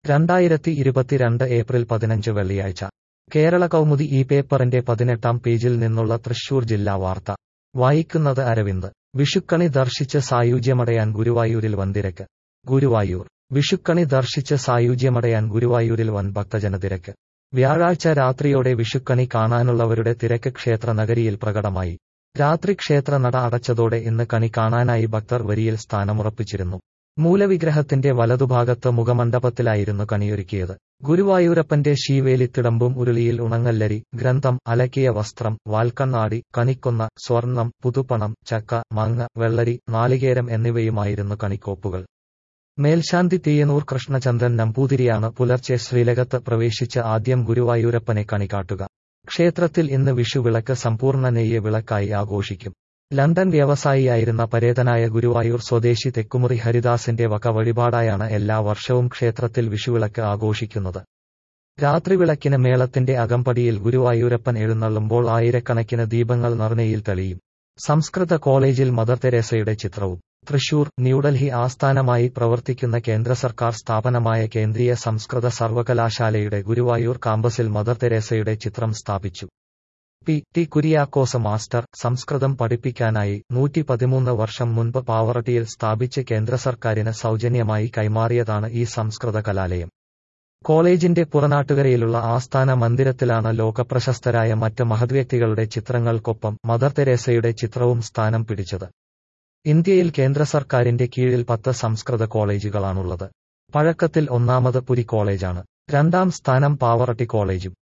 രണ്ടായിരത്തി ഇരുപത്തിരണ്ട് ഏപ്രിൽ പതിനഞ്ച് വെള്ളിയാഴ്ച കേരള കൗമുദി ഈ പേപ്പറിന്റെ പതിനെട്ടാം പേജിൽ നിന്നുള്ള തൃശൂർ ജില്ലാ വാർത്ത വായിക്കുന്നത് അരവിന്ദ് വിഷുക്കണി ദർശിച്ച് സായുജ്യമടയാൻ ഗുരുവായൂരിൽ വൻതിരക്ക് ഗുരുവായൂർ വിഷുക്കണി ദർശിച്ച് സായുജ്യമടയാൻ ഗുരുവായൂരിൽ വൻ ഭക്തജനതിരക്ക് വ്യാഴാഴ്ച രാത്രിയോടെ വിഷുക്കണി കാണാനുള്ളവരുടെ തിരക്ക് ക്ഷേത്ര നഗരിയിൽ പ്രകടമായി രാത്രി ക്ഷേത്ര നട അടച്ചതോടെ ഇന്ന് കണി കാണാനായി ഭക്തർ വരിയിൽ സ്ഥാനമുറപ്പിച്ചിരുന്നു മൂലവിഗ്രഹത്തിന്റെ വലതുഭാഗത്ത് മുഖമണ്ഡപത്തിലായിരുന്നു കണിയൊരുക്കിയത് ഗുരുവായൂരപ്പന്റെ ശീവേലിത്തിടമ്പും ഉരുളിയിൽ ഉണങ്ങല്ലരി ഗ്രന്ഥം അലക്കിയ വസ്ത്രം വാൽക്കണ്ണാടി കണിക്കൊന്ന സ്വർണം പുതുപ്പണം ചക്ക മങ്ങ വെള്ളരി നാളികേരം എന്നിവയുമായിരുന്നു കണിക്കോപ്പുകൾ മേൽശാന്തി തീയനൂർ കൃഷ്ണചന്ദ്രൻ നമ്പൂതിരിയാണ് പുലർച്ചെ ശ്രീലകത്ത് പ്രവേശിച്ച് ആദ്യം ഗുരുവായൂരപ്പനെ കണികാട്ടുക ക്ഷേത്രത്തിൽ ഇന്ന് വിഷുവിളക്ക് സമ്പൂർണ്ണ നെയ്യ് വിളക്കായി ആഘോഷിക്കും ലണ്ടൻ വ്യവസായിയായിരുന്ന പരേതനായ ഗുരുവായൂർ സ്വദേശി തെക്കുമുറി ഹരിദാസിന്റെ വക വഴിപാടായാണ് എല്ലാ വർഷവും ക്ഷേത്രത്തിൽ വിഷുവിളക്ക് ആഘോഷിക്കുന്നത് രാത്രിവിളക്കിന് മേളത്തിന്റെ അകമ്പടിയിൽ ഗുരുവായൂരപ്പൻ എഴുന്നള്ളുമ്പോൾ ആയിരക്കണക്കിന് ദീപങ്ങൾ നിർണയിൽ തെളിയും സംസ്കൃത കോളേജിൽ മദർ തെരേസയുടെ ചിത്രവും തൃശൂർ ന്യൂഡൽഹി ആസ്ഥാനമായി പ്രവർത്തിക്കുന്ന കേന്ദ്ര സർക്കാർ സ്ഥാപനമായ കേന്ദ്രീയ സംസ്കൃത സർവകലാശാലയുടെ ഗുരുവായൂർ കാമ്പസിൽ മദർ തെരേസയുടെ ചിത്രം സ്ഥാപിച്ചു പി ടി കുര്യാക്കോസ് മാസ്റ്റർ സംസ്കൃതം പഠിപ്പിക്കാനായി നൂറ്റി പതിമൂന്ന് വർഷം മുൻപ് പാവറട്ടിയിൽ സ്ഥാപിച്ച് കേന്ദ്ര സർക്കാരിന് സൗജന്യമായി കൈമാറിയതാണ് ഈ സംസ്കൃത കലാലയം കോളേജിന്റെ പുറനാട്ടുകരയിലുള്ള ആസ്ഥാന മന്ദിരത്തിലാണ് ലോകപ്രശസ്തരായ മറ്റ് മഹദ്വ്യക്തികളുടെ ചിത്രങ്ങൾക്കൊപ്പം മദർ തെരേസയുടെ ചിത്രവും സ്ഥാനം പിടിച്ചത് ഇന്ത്യയിൽ കേന്ദ്ര സർക്കാരിന്റെ കീഴിൽ പത്ത് സംസ്കൃത കോളേജുകളാണുള്ളത് പഴക്കത്തിൽ ഒന്നാമത് പുരി കോളേജാണ് രണ്ടാം സ്ഥാനം പാവറട്ടി കോളേജും